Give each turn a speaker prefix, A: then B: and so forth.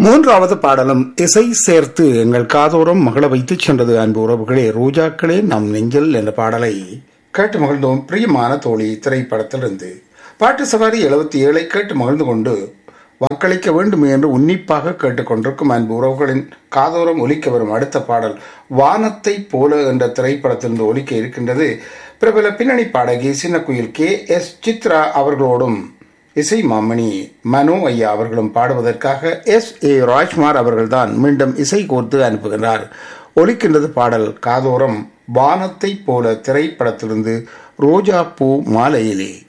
A: மூன்றாவது பாடலும் இசை சேர்த்து எங்கள் காதோரம் மகள வைத்துச் சென்றது அன்பு உறவுகளே ரோஜாக்களே நம் நெஞ்சல் என்ற பாடலை கேட்டு மகிழ்ந்தோம் பிரியமான தோழி திரைப்படத்திலிருந்து பாட்டு சவாரி எழுபத்தி ஏழை கேட்டு மகிழ்ந்து கொண்டு வாக்களிக்க வேண்டும் என்று உன்னிப்பாக கேட்டுக்கொண்டிருக்கும் அன்பு உறவுகளின் காதோரம் ஒலிக்க வரும் அடுத்த பாடல் வானத்தை போல என்ற திரைப்படத்திலிருந்து ஒலிக்க இருக்கின்றது பிரபல பின்னணி பாடகி சின்னக்குயில் கே எஸ் சித்ரா அவர்களோடும் இசை மாமணி மனோ ஐயா அவர்களும் பாடுவதற்காக எஸ் ஏ ராஜ்குமார் அவர்கள்தான் மீண்டும் இசை கோர்த்து அனுப்புகின்றார் ஒலிக்கின்றது பாடல் காதோரம் வானத்தை போல திரைப்படத்திலிருந்து ரோஜா பூ மாலையிலே